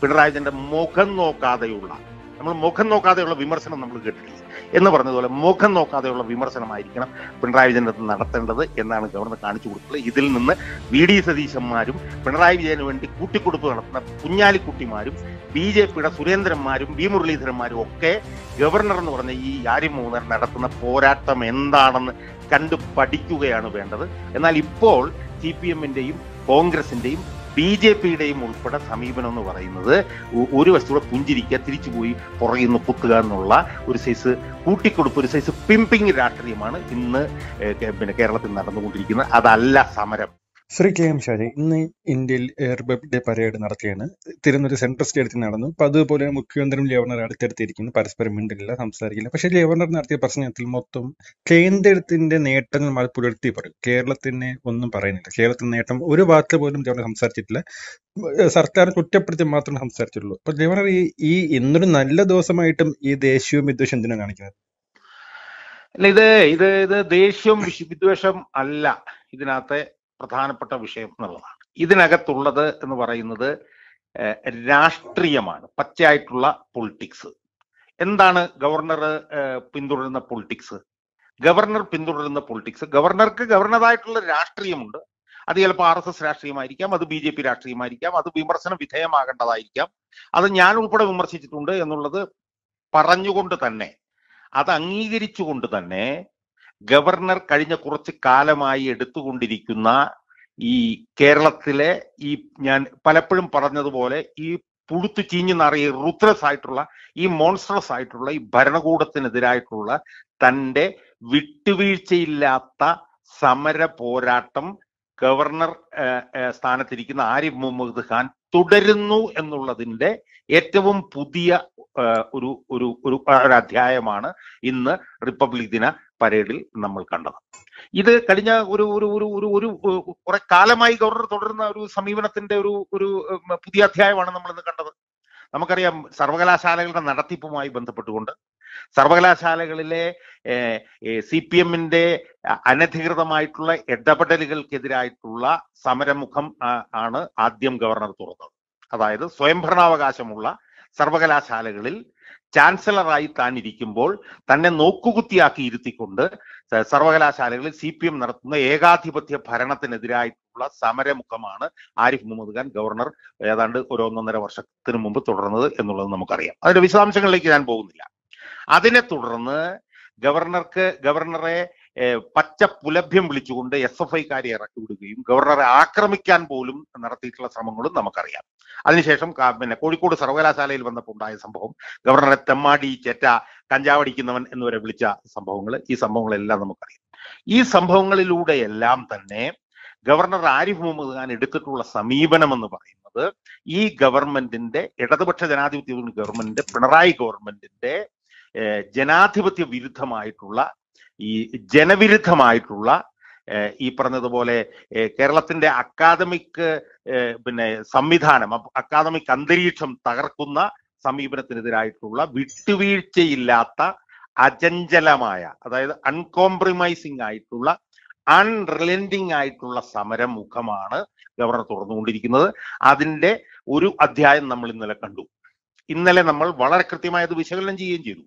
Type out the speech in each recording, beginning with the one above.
പിണറായി വിജയന്റെ മുഖം നോക്കാതെയുള്ള നമ്മൾ മുഖം നോക്കാതെയുള്ള വിമർശനം നമ്മൾ കേട്ടിട്ടില്ല എന്ന് പറഞ്ഞതുപോലെ മുഖം നോക്കാതെയുള്ള വിമർശനമായിരിക്കണം പിണറായി വിജയന്റെ അടുത്ത് നടത്തേണ്ടത് എന്നാണ് ഗവർണർ കാണിച്ചു കൊടുത്തത് ഇതിൽ നിന്ന് വി ഡി സതീശന്മാരും പിണറായി വിജയന് വേണ്ടി കൂട്ടിക്കൊടുപ്പ് നടത്തുന്ന കുഞ്ഞാലിക്കുട്ടിമാരും ബി ജെ പിയുടെ സുരേന്ദ്രന്മാരും വി മുരളീധരന്മാരും ഒക്കെ ഗവർണർ എന്ന് പറഞ്ഞ ഈ ആര്യം മൂന്നർ നടത്തുന്ന പോരാട്ടം എന്താണെന്ന് കണ്ടു പഠിക്കുകയാണ് വേണ്ടത് എന്നാൽ ഇപ്പോൾ സി പി എമ്മിന്റെയും കോൺഗ്രസിന്റെയും ബി ജെ പിയുടെയും ഉൾപ്പെടെ സമീപനം എന്ന് പറയുന്നത് ഒ- ഒരു വശത്തൂടെ പുഞ്ചിരിക്കുക തിരിച്ചുപോയി പുറകിൽ നിന്ന് കുത്തുക എന്നുള്ള ഒരു സൈസ് കൂട്ടിക്കൊടുപ്പ് ഒരു സൈസ് പിമ്പിങ് രാഷ്ട്രീയമാണ് ഇന്ന് ഏഹ്, കേ- പിന്നെ കേരളത്തിൽ നടന്നുകൊണ്ടിരിക്കുന്നത് അതല്ല സമരം ശ്രീ കെ എം ഷാജി ഇന്ന് ഇന്ത്യയിൽ റിപ്പബ്ലിക് ഡേ പരേഡ് നടക്കുകയാണ് തിരുവനന്തപുരം സെൻട്രൽ സ്റ്റേഡിയത്തിൽ നടന്നു അപ്പൊ അതുപോലെ മുഖ്യമന്ത്രിയും ഗവർണർ അടുത്തടുത്തിരിക്കുന്നു പരസ്പരം മിണ്ടില്ല സംസാരിക്കില്ല പക്ഷെ ഗവർണർ നടത്തിയ പ്രസംഗത്തിൽ മൊത്തം കേന്ദ്രത്തിന്റെ നേട്ടങ്ങൾ മാറി പുലർത്തി പറയും കേരളത്തിനെ ഒന്നും പറയുന്നില്ല കേരളത്തിന്റെ നേട്ടം ഒരു വാക്ക് പോലും ഗവർണർ സംസാരിച്ചിട്ടില്ല ഏഹ് സർക്കാർ കുറ്റപ്പെടുത്തി മാത്രം സംസാരിച്ചിട്ടുള്ളൂ അപ്പൊ ഗവർണർ ഈ ഈ ഇന്നൊരു നല്ല ദിവസമായിട്ടും ഈ ദേശീയവും വിദ്വേഷം എന്തിനാണ് കാണിക്കുന്നത് അല്ല ഇത് ഇത് ഇത് ദേഷ്യം വിശ്- വിദ്വേഷം അല്ല ഇതിനകത്തെ പ്രധാനപ്പെട്ട വിഷയം എന്നുള്ളതാണ് ഇതിനകത്തുള്ളത് എന്ന് പറയുന്നത് ഏഹ്, രാഷ്ട്രീയമാണ് പച്ചയായിട്ടുള്ള പൊളിറ്റിക്സ് എന്താണ് ഗവർണർ ഏഹ്, പിന്തുടരുന്ന പൊളിറ്റിക്സ് ഗവർണർ പിന്തുടരുന്ന പൊളിറ്റിക്സ് ഗവർണർക്ക് ഗവർണറായിട്ടുള്ള രാഷ്ട്രീയമുണ്ട് അത് ചിലപ്പോൾ ആർ എസ് എസ് രാഷ്ട്രീയമായിരിക്കാം അത് ബി ജെ പി രാഷ്ട്രീയമായിരിക്കാം അത് വിമർശന വിധേയമാകേണ്ടതായിരിക്കാം അത് ഞാൻ ഉൾപ്പെടെ വിമർശിച്ചിട്ടുണ്ട് എന്നുള്ളത് പറഞ്ഞുകൊണ്ട് തന്നെ അത് അംഗീകരിച്ചുകൊണ്ട് തന്നെ ഗവർണർ കഴിഞ്ഞ കുറച്ച് കാലമായി എടുത്തുകൊണ്ടിരിക്കുന്ന ഈ കേരളത്തിലെ ഈ ഞാൻ പലപ്പോഴും പറഞ്ഞതുപോലെ ഈ പുഴുത്തു ചീഞ്ഞു നാറിയ റുദ്രസ് ആയിട്ടുള്ള ഈ മോൺസ്ട്രസ് ആയിട്ടുള്ള ഈ ഭരണകൂടത്തിനെതിരായിട്ടുള്ള തന്റെ വിട്ടുവീഴ്ചയില്ലാത്ത സമര പോരാട്ടം ഗവർണർ ഏഹ്, ഏഹ്, സ്ഥാനത്തിരിക്കുന്ന ആരിഫ് മുഹമ്മദ് ഖാൻ തുടരുന്നു എന്നുള്ളതിന്റെ ഏറ്റവും പുതിയ ഏഹ്, ഒരു ഒരു ഒരു ഒരു അധ്യായമാണ് ഇന്ന് റിപ്പബ്ലിക് ദിന പരേഡിൽ നമ്മൾ കണ്ടത് ഇത് കഴിഞ്ഞ ഒരു ഒരു ഒരു ഒരു ഒരു ഏഹ്, കുറെ കാലമായി ഗവർണർ തുടരുന്ന ഒരു സമീപനത്തിന്റെ ഒരു ഒരു ഏഹ്, പുതിയ അധ്യായമാണ് നമ്മൾ ഇന്ന് കണ്ടത് നമുക്കറിയാം സർവകലാശാലകളുടെ നടത്തിപ്പുമായി ബന്ധപ്പെട്ടുകൊണ്ട് സർവകലാശാലകളിലെ സി പി എമ്മിന്റെ അനധികൃതമായിട്ടുള്ള ഇടപെടലുകൾക്കെതിരായിട്ടുള്ള സമരമുഖം ആ, ആണ് ആദ്യം ഗവർണർ തുറന്നത് അതായത് സ്വയംഭരണാവകാശമുള്ള സർവകലാശാലകളിൽ ചാൻസലറായി താൻ ഇരിക്കുമ്പോൾ തന്നെ നോക്കുകുത്തിയാക്കി ഇരുത്തിക്കൊണ്ട് സ- സർവകലാശാലകളിൽ സി പി എം നടത്തുന്ന ഏകാധിപത്യ ഭരണത്തിനെതിരായിട്ടുള്ള സമരമുഖമാണ് ആരിഫ് മുഹമ്മദ് ഖാൻ ഗവർണർ ഏതാണ്ട് ഒരു ഒന്നൊന്നര വർഷത്തിന് മുമ്പ് തുടർന്നത് എന്നുള്ളത് നമുക്കറിയാം അതിന്റെ വിശദാംശങ്ങളിലേക്ക് ഞാൻ പോകുന്നില്ല അതിനെ തുടർന്ന് ഗവർണർക്ക് ഗവർണറെ ഏഹ്, പച്ച പുലഭ്യം വിളിച്ചുകൊണ്ട് എസ് എഫ് ഐക്കാരെ ഇറക്കി വിടുകയും ഗവർണറെ ആക്രമിക്കാൻ പോലും നടത്തിയിട്ടുള്ള ശ്രമങ്ങളും നമുക്കറിയാം അതിനുശേഷം ക- പിന്നെ കോഴിക്കോട് സർവകലാശാലയിൽ വന്നപ്പോൾ ഉണ്ടായ സംഭവം ഗവർണറെ തെമ്മാടി ചേറ്റ കഞ്ചാവടിക്കുന്നവൻ എന്നിവരെ വിളിച്ച സംഭവങ്ങൾ ഈ സംഭവങ്ങളെല്ലാം നമുക്കറിയാം ഈ സംഭവങ്ങളിലൂടെയെല്ലാം തന്നെ ഗവർണർ ആരിഫ് മുഹമ്മദ് ഖാൻ എടുത്തിട്ടുള്ള സമീപനം എന്ന് പറയുന്നത് ഈ ഗവൺമെന്റിന്റെ ഇടതുപക്ഷ ജനാധിപത്യ ഗവൺമെന്റിന്റെ പിണറായി ഗവൺമെന്റിന്റെ ഏഹ്, ജനാധിപത്യ വിരുദ്ധമായിട്ടുള്ള ഈ ജനവിരുദ്ധമായിട്ടുള്ള ഏഹ്, ഈ പറഞ്ഞതുപോലെ ഏഹ്, കേരളത്തിന്റെ അക്കാദമിക് ഏഹ്, പിന്നെ സംവിധാനം അപ്പ- അക്കാദമിക് അന്തരീക്ഷം തകർക്കുന്ന സമീപനത്തിനെതിരായിട്ടുള്ള വിട്ടുവീഴ്ചയില്ലാത്ത അചഞ്ചലമായ അതായത് അൺകോംപ്രമൈസിംഗ് ആയിട്ടുള്ള അൺറിലന്റിംഗ് ആയിട്ടുള്ള സമരമുഖമാണ് ഗവർണർ തുറന്നുകൊണ്ടിരിക്കുന്നത് അതിന്റെ ഒരു അധ്യായം നമ്മൾ ഇന്നലെ കണ്ടു ഇന്നലെ നമ്മൾ വളരെ കൃത്യമായി അത് വിശകലനം ചെയ്യുകയും ചെയ്തു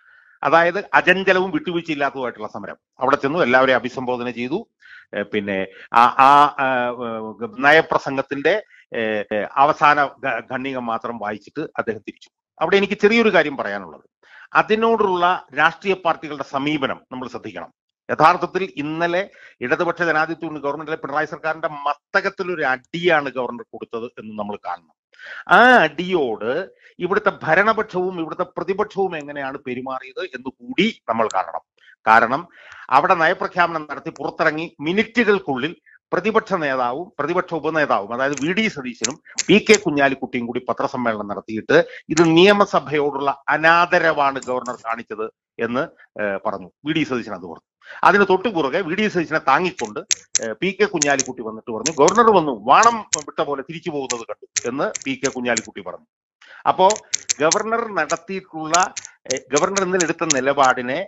അതായത് അചഞ്ചലവും വിട്ടുവീഴ്ചയില്ലാത്തതുമായിട്ടുള്ള സമരം അവിടെ ചെന്നു എല്ലാവരെയും അഭിസംബോധന ചെയ്തു ഏഹ് പിന്നെ ആ ആ ആ, ഏഹ്, നയപ്രസംഗത്തിന്റെ ഏഹ്, ഏഹ്, അവസാന ഖ- ഖണ്ഡികം മാത്രം വായിച്ചിട്ട് അദ്ദേഹം തിരിച്ചു അവിടെ എനിക്ക് ചെറിയൊരു കാര്യം പറയാനുള്ളത് അതിനോടുള്ള രാഷ്ട്രീയ പാർട്ടികളുടെ സമീപനം നമ്മൾ ശ്രദ്ധിക്കണം യഥാർത്ഥത്തിൽ ഇന്നലെ ഇടതുപക്ഷ ജനാധിപത്യ ഗവൺമെന്റിലെ പിണറായി സർക്കാരിന്റെ മസ്തകത്തിൽ ഒരു അടിയാണ് ഗവർണർ കൊടുത്തത് എന്ന് നമ്മൾ കാണണം ആ അടിയോട് ഇവിടുത്തെ ഭരണപക്ഷവും ഇവിടുത്തെ പ്രതിപക്ഷവും എങ്ങനെയാണ് പെരുമാറിയത് എന്ന് കൂടി നമ്മൾ കാണണം കാരണം അവിടെ നയപ്രഖ്യാപനം നടത്തി പുറത്തിറങ്ങി മിനിറ്റുകൾക്കുള്ളിൽ പ്രതിപക്ഷ നേതാവും പ്രതിപക്ഷ ഉപനേതാവും അതായത് വി ഡി സതീശനും പി കെ കുഞ്ഞാലിക്കുട്ടിയും കൂടി പത്രസമ്മേളനം നടത്തിയിട്ട് ഇത് നിയമസഭയോടുള്ള അനാദരവാണ് ഗവർണർ കാണിച്ചത് എന്ന് ഏഹ്, പറഞ്ഞു വി ഡി സതീശൻ അത് പറഞ്ഞു അതിന് തൊട്ടു പുറകെ വി ഡി സതീശനെ താങ്ങിക്കൊണ്ട് ഏഹ്, പി കെ കുഞ്ഞാലിക്കുട്ടി വന്നിട്ട് പറഞ്ഞു ഗവർണർ വന്നു വാണം വിട്ട പോലെ തിരിച്ചു പോകുന്നത് കണ്ടു എന്ന് പി കെ കുഞ്ഞാലിക്കുട്ടി പറഞ്ഞു അപ്പോ ഗവർണർ നടത്തിയിട്ടുള്ള ഏഹ്, ഗവർണർ ഇന്നലെ എടുത്ത നിലപാടിനെ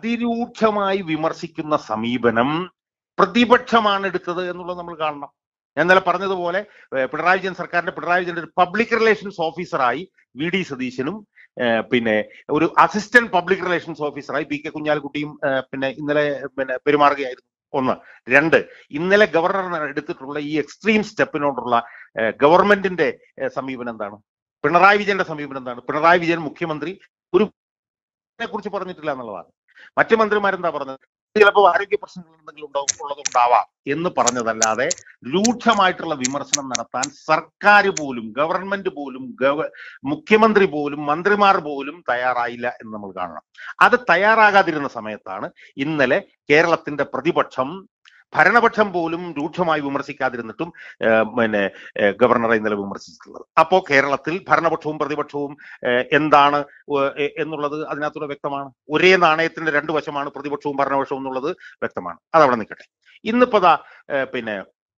അതിരൂക്ഷമായി വിമർശിക്കുന്ന സമീപനം പ്രതിപക്ഷമാണ് എടുത്തത് എന്നുള്ളത് നമ്മൾ കാണണം ഞാൻ ഇന്നലെ പറഞ്ഞതുപോലെ ഏഹ് പിണറായി വിജയൻ സർക്കാരിന്റെ പിണറായി വിജയന്റെ ഒരു പബ്ലിക് റിലേഷൻസ് ഓഫീസറായി വി ഡി സതീശനും ഏഹ് പിന്നെ ഒരു അസിസ്റ്റന്റ് പബ്ലിക് റിലേഷൻസ് ഓഫീസറായി പി കെ കുഞ്ഞാലിക്കുട്ടിയും ഏഹ് പിന്നെ ഇന്നലെ പിന്നെ പെരുമാറുകയായിരുന്നു ഒന്ന് രണ്ട് ഇന്നലെ ഗവർണർ എടുത്തിട്ടുള്ള ഈ എക്സ്ട്രീം സ്റ്റെപ്പിനോടുള്ള ഏഹ് ഗവൺമെന്റിന്റെ ഏഹ് സമീപനം എന്താണ് പിണറായി വിജയന്റെ സമീപനം എന്താണ് പിണറായി വിജയൻ മുഖ്യമന്ത്രി ഒരു കുറിച്ച് പറഞ്ഞിട്ടില്ല എന്നുള്ളതാണ് മറ്റു മന്ത്രിമാരെന്താ പറഞ്ഞത് ചിലപ്പോൾ ആരോഗ്യ പ്രശ്നങ്ങൾ എന്തെങ്കിലും ഉണ്ടാവും ഉള്ളത് ഉണ്ടാവാം എന്ന് പറഞ്ഞതല്ലാതെ രൂക്ഷമായിട്ടുള്ള വിമർശനം നടത്താൻ സർക്കാർ പോലും ഗവൺമെന്റ് പോലും ഗവ മുഖ്യമന്ത്രി പോലും മന്ത്രിമാർ പോലും തയ്യാറായില്ല എന്ന് നമ്മൾ കാണണം അത് തയ്യാറാകാതിരുന്ന സമയത്താണ് ഇന്നലെ കേരളത്തിന്റെ പ്രതിപക്ഷം ഭരണപക്ഷം പോലും രൂക്ഷമായി വിമർശിക്കാതിരുന്നിട്ടും ഏഹ് പിന്നെ ഏഹ് ഗവർണറെ ഇന്നലെ വിമർശിച്ചിട്ടുള്ളത് അപ്പോ കേരളത്തിൽ ഭരണപക്ഷവും പ്രതിപക്ഷവും ഏഹ് എന്താണ് ഏഹ് എ- എന്നുള്ളത് അതിനകത്തൂടെ വ്യക്തമാണ് ഒരേ നാണയത്തിന്റെ രണ്ട് വശമാണ് പ്രതിപക്ഷവും ഭരണപക്ഷവും എന്നുള്ളത് വ്യക്തമാണ് അതവിടെ നിൽക്കട്ടെ ഇന്നിപ്പോ ദാ ഏഹ് പിന്നെ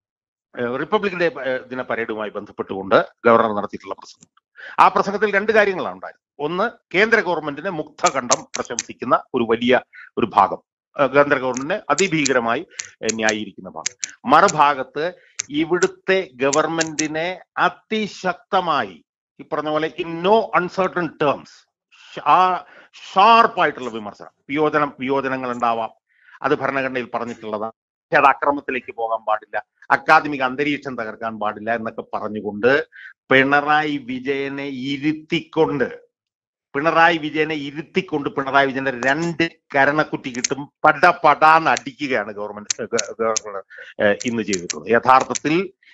ഏഹ് റിപ്പബ്ലിക് ഡേ ഏഹ് ദിന പരേഡുമായി ബന്ധപ്പെട്ടുകൊണ്ട് ഗവർണർ നടത്തിയിട്ടുള്ള പ്രസംഗം ആ പ്രസംഗത്തിൽ രണ്ട് കാര്യങ്ങളാണ് ഉണ്ടായത് ഒന്ന് കേന്ദ്ര ഗവൺമെന്റിനെ മുക്തകണ്ഠം പ്രശംസിക്കുന്ന ഒരു വലിയ ഒരു ഭാഗം ഏഹ് കേന്ദ്ര ഗവൺമെന്റിനെ അതിഭീകരമായി ഏഹ് ന്യായീകരിക്കുന്ന ഭാഗം മറുഭാഗത്ത് ഇവിടുത്തെ ഗവൺമെന്റിനെ അതിശക്തമായി ഈ പറഞ്ഞ പോലെ ഇൻ നോ അൺസർട്ടൺ ടേംസ് ആ ഷാർപ്പായിട്ടുള്ള വിമർശനം വിയോജനം വിയോജനങ്ങൾ ഉണ്ടാവാം അത് ഭരണഘടനയിൽ പറഞ്ഞിട്ടുള്ളതാണ് പക്ഷെ അത് അക്രമത്തിലേക്ക് പോകാൻ പാടില്ല അക്കാദമിക അന്തരീക്ഷം തകർക്കാൻ പാടില്ല എന്നൊക്കെ പറഞ്ഞുകൊണ്ട് പിണറായി വിജയനെ ഇരുത്തിക്കൊണ്ട് പിണറായി വിജയനെ ഇരുത്തിക്കൊണ്ട് പിണറായി വിജയന്റെ രണ്ട് കരണക്കുറ്റി കിട്ടും പട പടാന്ന് അടിക്കുകയാണ് ഗവൺമെന്റ് ഗ- ഗവർണർ ഏഹ് ഇന്ന് ചെയ്തിട്ടുള്ളത് യഥാർത്ഥത്തിൽ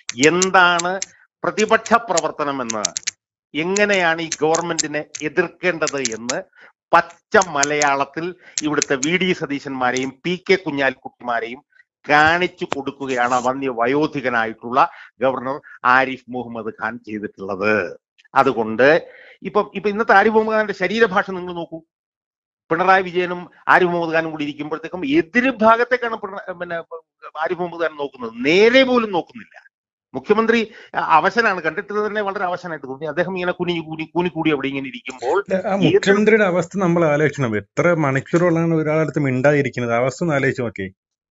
എന്താണ് പ്രതിപക്ഷ പ്രവർത്തനം എന്ന് എങ്ങനെയാണ് ഈ ഗവൺമെന്റിനെ എതിർക്കേണ്ടത് എന്ന് പച്ച മലയാളത്തിൽ ഇവിടുത്തെ വി ഡി സതീശന്മാരെയും പി കെ കുഞ്ഞാലിക്കുട്ടിമാരെയും കാണിച്ചു കൊടുക്കുകയാണ് വന്യ വയോധികനായിട്ടുള്ള ഗവർണർ ആരിഫ് മുഹമ്മദ് ഖാൻ ചെയ്തിട്ടുള്ളത് അതുകൊണ്ട് ഇപ്പം ഇപ്പൊ ഇന്നത്തെ ആരിഫ് മുഹമ്മദ് ഖാന്റെ ശരീരഭാഷ നിങ്ങൾ നോക്കൂ പിണറായി വിജയനും ആരിഫ് മുഹമ്മദ് ഖാനും കൂടി ഇരിക്കുമ്പോഴത്തേക്കും എതിര് ഭാഗത്തേക്കാണ് പിണ- പിന്നെ ആരിഫ് മുഹമ്മദ് ഖാൻ നോക്കുന്നത് നേരെ പോലും നോക്കുന്നില്ല മുഖ്യമന്ത്രി അഹ് അവശനാണ് കണ്ടിട്ട് തന്നെ വളരെ അവശനായിട്ട് തോന്നി അദ്ദേഹം ഇങ്ങനെ കുനി കൂനി കൂനി കൂടി അവിടെ ഇങ്ങനെ ഇരിക്കുമ്പോൾ അല്ല, ആ ഏത് മുഖ്യമന്ത്രിയുടെ അവസ്ഥ നമ്മൾ ആലോചിക്കണം എത്ര മണിക്കൂറുകളാണ് ഒരാളടുത്ത് മിണ്ടാതിരിക്കുന്നത് ആ അവസ്ഥ ഒന്ന് ആലോചിച്ച് നോക്കി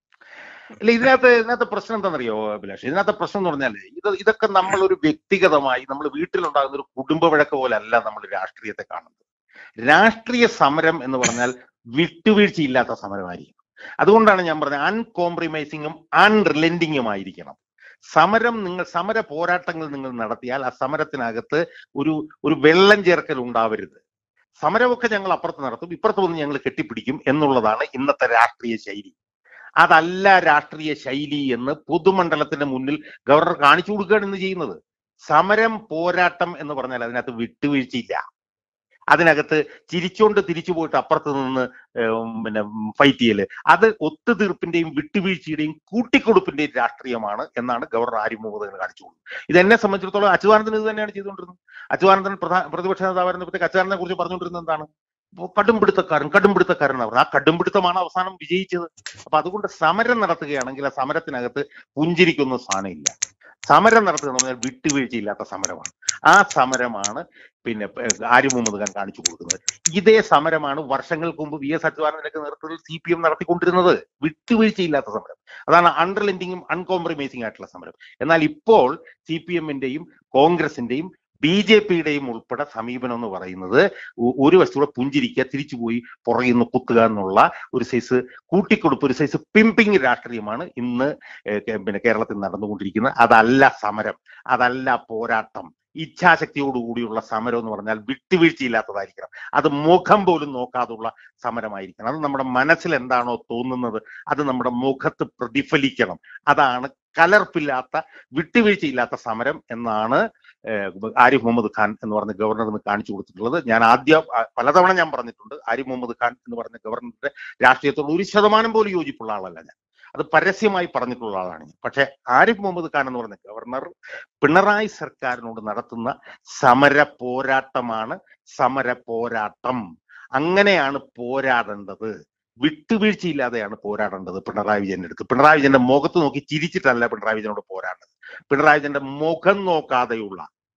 അല്ല ഇതിനകത്ത് ഇതിനകത്ത് പ്രശ്നം എന്താണെന്നറിയോ അഭിലാഷ് ഇതിനകത്ത് പ്രശ്നം എന്ന് പറഞ്ഞാല് ഇത് ഇതൊക്കെ നമ്മൾ ഒരു വ്യക്തിഗതമായി നമ്മൾ വീട്ടിലുണ്ടാകുന്ന ഒരു കുടുംബ വഴക്ക് പോലെ അല്ല നമ്മൾ രാഷ്ട്രീയത്തെ കാണുന്നത് രാഷ്ട്രീയ സമരം എന്ന് പറഞ്ഞാൽ വിട്ടുവീഴ്ചയില്ലാത്ത സമരമായിരിക്കും അതുകൊണ്ടാണ് ഞാൻ പറഞ്ഞത് അൺകോംപ്രമൈസിങ്ങും അൺറിലെൻഡിങ്ങും ആയിരിക്കണം സമരം നിങ്ങൾ സമര പോരാട്ടങ്ങൾ നിങ്ങൾ നടത്തിയാൽ ആ സമരത്തിനകത്ത് ഒരു ഒരു വെള്ളം ചേർക്കൽ ഉണ്ടാവരുത് സമരമൊക്കെ ഞങ്ങൾ അപ്പുറത്ത് നടത്തും ഇപ്പുറത്ത് വന്ന് ഞങ്ങൾ കെട്ടിപ്പിടിക്കും എന്നുള്ളതാണ് ഇന്നത്തെ രാഷ്ട്രീയ ശൈലി അതല്ല രാഷ്ട്രീയ ശൈലി എന്ന് പൊതുമണ്ഡലത്തിന്റെ മുന്നിൽ ഗവർണർ കാണിച്ചു കൊടുക്കുകയാണ് ഇന്ന് ചെയ്യുന്നത് സമരം പോരാട്ടം എന്ന് പറഞ്ഞാൽ അതിനകത്ത് വിട്ടുവീഴ്ചയില്ല അതിനകത്ത് ചിരിച്ചോണ്ട് തിരിച്ചു പോയിട്ട് അപ്പുറത്ത് നിന്ന് ഏം, പിന്നെ ഫൈറ്റ് ചെയ്യല് അത് ഒത്തുതീർപ്പിന്റെയും വിട്ടുവീഴ്ചയുടെയും കൂട്ടിക്കൊടുപ്പിന്റെയും രാഷ്ട്രീയമാണ് എന്നാണ് ഗവർണർ ആരിഫ് മുഹമ്മദ് ഖാൻ കാണിച്ചു കൊടുക്കുന്നത് ഇത് എന്നെ സംബന്ധിച്ചിടത്തോളം അച്യുതാനന്ദൻ ഇത് തന്നെയാണ് ചെയ്തുകൊണ്ടിരുന്നത് അച്യുതാനന്ദൻ പ്രധാന പ്രതിപക്ഷ നേതാവായിരുന്നപ്പോഴത്തേക്ക് അച്യുതാനന്ദനെ കുറിച്ച് പറഞ്ഞുകൊണ്ടിരുന്നത് എന്താണ് ഇപ്പൊ കടുംപിടുത്തക്കാരൻ കടുംപിടുത്തക്കാരൻ എന്ന് പറഞ്ഞത് ആ കടുംപിടുത്തമാണ് അവസാനം വിജയിച്ചത് അപ്പൊ അതുകൊണ്ട് സമരം നടത്തുകയാണെങ്കിൽ ആ സമരത്തിനകത്ത് പുഞ്ചിരിക്കുന്ന സാധനമില്ല സമരം നടത്തുക എന്ന് പറഞ്ഞാൽ വിട്ടുവീഴ്ചയില്ലാത്ത സമരമാണ് ആ സമരമാണ് പിന്നെ ഏഹ് ആരിഫ് മുഹമ്മദ് ഖാൻ കാണിച്ചു കൊടുക്കുന്നത് ഇതേ സമരമാണ് വർഷങ്ങൾക്ക് മുമ്പ് വി എസ് അച്യുതാനന്ദനൊക്കെ നേതൃത്വത്തിൽ സി പി എം നടത്തിക്കൊണ്ടിരുന്നത് വിട്ടുവീഴ്ചയില്ലാത്ത സമരം അതാണ് അണ്ടർലെൻഡിങ്ങും അൺകോംപ്രമൈസിംഗ് ആയിട്ടുള്ള സമരം എന്നാൽ ഇപ്പോൾ സി പി എമ്മിന്റെയും കോൺഗ്രസിന്റെയും ബി ജെ പിയുടെയും ഉൾപ്പെടെ സമീപനം എന്ന് പറയുന്നത് ഒ- ഒരു വശത്തൂടെ പുഞ്ചിരിക്കുക തിരിച്ചുപോയി പുറകിൽ നിന്ന് കുത്തുക എന്നുള്ള ഒരു സൈസ് കൂട്ടിക്കൊടുപ്പ് ഒരു സൈസ് പിമ്പിങ് രാഷ്ട്രീയമാണ് ഇന്ന് ഏഹ് കേ- പിന്നെ കേരളത്തിൽ നടന്നുകൊണ്ടിരിക്കുന്നത് അതല്ല സമരം അതല്ല പോരാട്ടം ഇച്ഛാശക്തിയോടുകൂടിയുള്ള സമരം എന്ന് പറഞ്ഞാൽ വിട്ടുവീഴ്ചയില്ലാത്തതായിരിക്കണം അത് മുഖം പോലും നോക്കാതുള്ള സമരമായിരിക്കണം അത് നമ്മുടെ മനസ്സിൽ എന്താണോ തോന്നുന്നത് അത് നമ്മുടെ മുഖത്ത് പ്രതിഫലിക്കണം അതാണ് കലർപ്പില്ലാത്ത വിട്ടുവീഴ്ചയില്ലാത്ത സമരം എന്നാണ് ഏഹ് ആരിഫ് മുഹമ്മദ് ഖാൻ എന്ന് പറഞ്ഞ ഗവർണർ ഇന്ന് കാണിച്ചു കൊടുത്തിട്ടുള്ളത് ഞാൻ ആദ്യം ആ, പലതവണ ഞാൻ പറഞ്ഞിട്ടുണ്ട് ആരിഫ് മുഹമ്മദ് ഖാൻ എന്ന് പറഞ്ഞ ഗവർണറുടെ രാഷ്ട്രീയത്തോട് ഒരു ശതമാനം പോലും യോജിപ്പുള്ള ആളല്ല ഞാൻ അത് പരസ്യമായി പറഞ്ഞിട്ടുള്ള ആളാണ് ഞാൻ പക്ഷെ ആരിഫ് മുഹമ്മദ് ഖാൻ എന്ന് പറഞ്ഞ ഗവർണർ പിണറായി സർക്കാരിനോട് നടത്തുന്ന സമര പോരാട്ടമാണ് സമര പോരാട്ടം അങ്ങനെയാണ് പോരാടേണ്ടത് വിട്ടുവീഴ്ചയില്ലാതെയാണ് പോരാടേണ്ടത് പിണറായി വിജയന്റെ അടുത്ത് പിണറായി വിജയന്റെ മുഖത്ത് നോക്കി ചിരിച്ചിട്ടല്ല പിണറായി വിജയനോട് പോരാടേണ്ടത് പിണറായി വിജയന്റെ മുഖം നോക്കാതെയുള്ള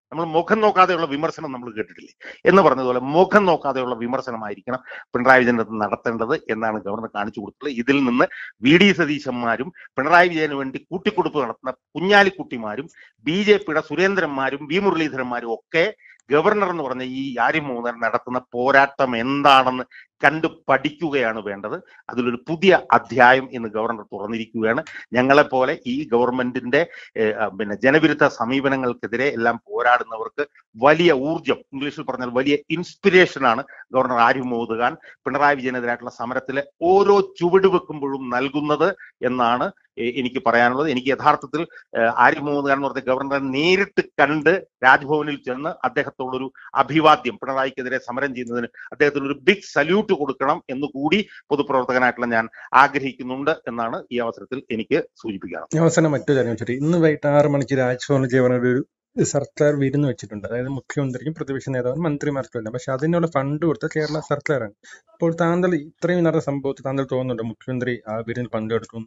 നമ്മൾ മുഖം നോക്കാതെയുള്ള വിമർശനം നമ്മൾ കേട്ടിട്ടില്ലേ എന്ന് പറഞ്ഞതുപോലെ മുഖം നോക്കാതെയുള്ള വിമർശനമായിരിക്കണം പിണറായി വിജയൻ അത് നടത്തേണ്ടത് എന്നാണ് ഗവർണർ കാണിച്ചു കൊടുത്തത് ഇതിൽ നിന്ന് വി ഡി സതീശന്മാരും പിണറായി വിജയന് വേണ്ടി കൂട്ടിക്കൊടുപ്പ് നടത്തുന്ന കുഞ്ഞാലിക്കുട്ടിമാരും ബി ജെ പിയുടെ സുരേന്ദ്രന്മാരും വി മുരളീധരന്മാരും ഒക്കെ ഗവർണർ എന്ന് പറഞ്ഞ ഈ ആര്യം മൂന്നർ നടത്തുന്ന പോരാട്ടം എന്താണെന്ന് കണ്ടു പഠിക്കുകയാണ് വേണ്ടത് അതിലൊരു പുതിയ അധ്യായം ഇന്ന് ഗവർണർ തുറന്നിരിക്കുകയാണ് ഞങ്ങളെപ്പോലെ ഈ ഗവൺമെന്റിന്റെ ഏഹ്, ആ, പിന്നെ ജനവിരുദ്ധ സമീപനങ്ങൾക്കെതിരെ എല്ലാം പോരാടുന്നവർക്ക് വലിയ ഊർജം ഇംഗ്ലീഷിൽ പറഞ്ഞാൽ വലിയ ഇൻസ്പിരേഷൻ ആണ് ഗവർണർ ആരിഫ് മുഹമ്മദ് ഖാൻ പിണറായി വിജയനെതിരായിട്ടുള്ള സമരത്തിലെ ഓരോ ചുവട് വെക്കുമ്പോഴും നൽകുന്നത് എന്നാണ് എ- എനിക്ക് പറയാനുള്ളത് എനിക്ക് യഥാർത്ഥത്തിൽ ഏഹ്, ആരിഫ് മുഹമ്മദ് ഖാൻ എന്ന് പറഞ്ഞ ഗവർണറെ നേരിട്ട് കണ്ട് രാജ്ഭവനിൽ ചെന്ന് അദ്ദേഹത്തോടൊരു അഭിവാദ്യം പിണറായിക്കെതിരെ സമരം ചെയ്യുന്നതിന് അദ്ദേഹത്തിന് ഒരു ബിഗ് സല്യൂട്ട് കൊടുക്കണം എന്ന് കൂടി പൊതുപ്രവർത്തകനായിട്ടുള്ള ഞാൻ ആഗ്രഹിക്കുന്നുണ്ട് എന്നാണ് ഈ അവസരത്തിൽ എനിക്ക് സൂചിപ്പിക്കാറുള്ളത് അവസാനം മറ്റൊരു കാര്യം വെച്ചിട്ട് ഇന്ന് വൈകിട്ട് ആറ് മണിക്ക് രാജ്ഭവനിൽ ഗവർണർ ഒരു സർക്കാർ വിരുന്ന് വെച്ചിട്ടുണ്ട് അതായത് മുഖ്യമന്ത്രിക്കും പ്രതിപക്ഷ നേതാവിനും മന്ത്രിമാർക്കും എല്ലാം പക്ഷെ അതിനുള്ള ഫണ്ട് കൊടുത്ത കേരള സർക്കാരാണ് അപ്പോൾ താങ്കൾ ഇത്രയും നടന്ന സംഭവത്തിൽ താങ്കൾ തോന്നുന്നുണ്ട് മുഖ്യമന്ത്രി ആ വിരുന്നിൽ പങ്കെടുക്കും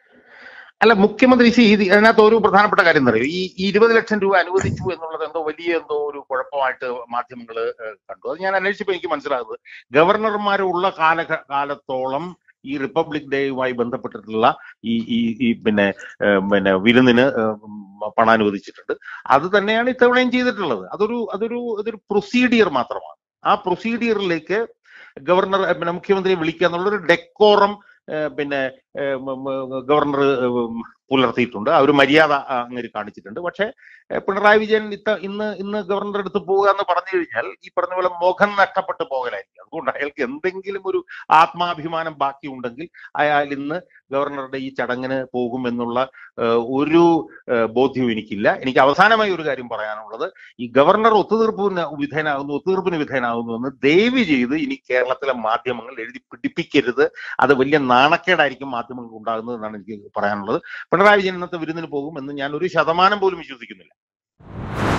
അല്ല മുഖ്യമന്ത്രി see, ഇത് അതിനകത്ത് ഒരു പ്രധാനപ്പെട്ട കാര്യം എന്ന് പറയും ഈ ഈ ഇരുപത് ലക്ഷം രൂപ അനുവദിച്ചു എന്നുള്ളത് എന്തോ വലിയ എന്തോ ഒരു കുഴപ്പമായിട്ട് മാധ്യമങ്ങൾ കണ്ടു അത് ഞാൻ അന്വേഷിച്ചപ്പോൾ എനിക്ക് മനസ്സിലാകുന്നത് ഗവർണർമാരുള്ള കാല കാലത്തോളം ഈ റിപ്പബ്ലിക് ഡേയുമായി ബന്ധപ്പെട്ടിട്ടുള്ള ഈ ഈ ഈ പിന്നെ ഏഹ്, പിന്നെ വിരുന്നിന് ഏഹ്, ഉം, പണം അനുവദിച്ചിട്ടുണ്ട് അത് തന്നെയാണ് ഇത്തവണയും ചെയ്തിട്ടുള്ളത് അതൊരു അതൊരു അതൊരു പ്രൊസീഡിയർ മാത്രമാണ് ആ പ്രൊസീഡിയറിലേക്ക് ഗവർണർ ഏഹ്, പിന്നെ മുഖ്യമന്ത്രിയെ വിളിക്കുക എന്നുള്ളൊരു ഡെക്കോറം ഏഹ്, പിന്നെ ഏഹ്, മ- മ- ഗവർണർ ഏഹ്, പുലർത്തിയിട്ടുണ്ട് ആ ഒരു മര്യാദ ആ, അങ്ങനെ കാണിച്ചിട്ടുണ്ട് പക്ഷേ ഏഹ്, പിണറായി വിജയൻ ഇത്ത ഇന്ന് ഇന്ന് ഗവർണറുടെ അടുത്ത് പോവുക എന്ന് പറഞ്ഞു കഴിഞ്ഞാൽ ഈ പറഞ്ഞ പോലെ മുഖം നഷ്ടപ്പെട്ട് പോകലായിരിക്കും അതുകൊണ്ട് അയാൾക്ക് എന്തെങ്കിലും ഒരു ആത്മാഭിമാനം ബാക്കിയുണ്ടെങ്കിൽ അയാൾ ഇന്ന് ഗവർണറുടെ ഈ ചടങ്ങിന് പോകും എന്നുള്ള ഏഹ്, ഒരു ഏഹ്, ബോധ്യവും എനിക്കില്ല എനിക്ക് അവസാനമായി ഒരു കാര്യം പറയാനുള്ളത് ഈ ഗവർണർ ഒത്തുതീർപ്പിന് വിധേയനാകുന്നു ഒത്തുതീർപ്പിന് വിധേയനാകുന്നു എന്ന് ദയവ് ചെയ്ത് ഇനി കേരളത്തിലെ മാധ്യമങ്ങൾ എഴുതി പിടിപ്പിക്കരുത് അത് വലിയ നാണക്കേടായിരിക്കും മാധ്യമങ്ങൾക്ക് ഉണ്ടാകുന്നത് എന്നാണ് എനിക്ക് പറയാനുള്ളത് പിണറായി വിജയൻ ഇന്നത്തെ വിരുന്നിന് പോകും എന്ന് ഞാൻ ഒരു ശതമാനം പോലും വിശ്വസിക്കുന്നില്ല